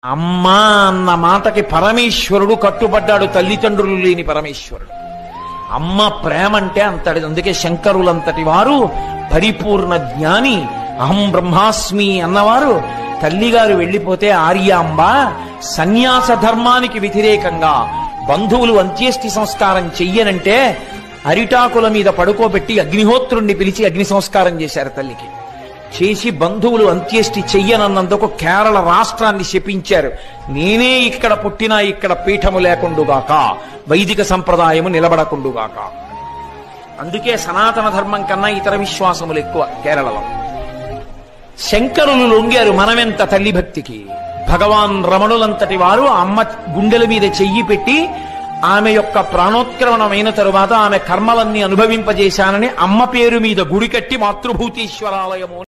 అమ్మా అన్న మాటకి పరమేశ్వరుడు కట్టుబడ్డాడు తల్లిదండ్రులు లేని పరమేశ్వరుడు అమ్మ ప్రేమ అంటే అంతటి అందుకే శంకరులంతటి వారు పరిపూర్ణ జ్ఞాని అహం బ్రహ్మాస్మి అన్నవారు తల్లిగారు వెళ్ళిపోతే ఆర్యాంబ సన్యాస ధర్మానికి వ్యతిరేకంగా బంధువులు అంత్యేష్టి సంస్కారం చెయ్యనంటే అరిటాకుల మీద పడుకోబెట్టి అగ్నిహోత్రుణ్ణి పిలిచి అగ్ని సంస్కారం చేశారు తల్లికి చేసి బంధువులు అంత్యేష్టి చెయ్యనన్నందుకు కేరళ రాష్ట్రాన్ని శపించారు నేనే ఇక్కడ పుట్టినా ఇక్కడ పీఠము లేకుండుగాక వైదిక సంప్రదాయము నిలబడకుండుగాక అందుకే సనాతన ధర్మం కన్నా ఇతర విశ్వాసములు ఎక్కువ కేరళలో శంకరులు లొంగారు మనమెంత తల్లి భక్తికి భగవాన్ రమణులంతటి వారు అమ్మ గుండెల మీద చెయ్యి పెట్టి ఆమె యొక్క ప్రాణోత్క్రమణమైన తరువాత ఆమె కర్మలన్నీ అనుభవింపజేశానని అమ్మ పేరు మీద గుడి కట్టి మాతృభూతీశ్వరాలయము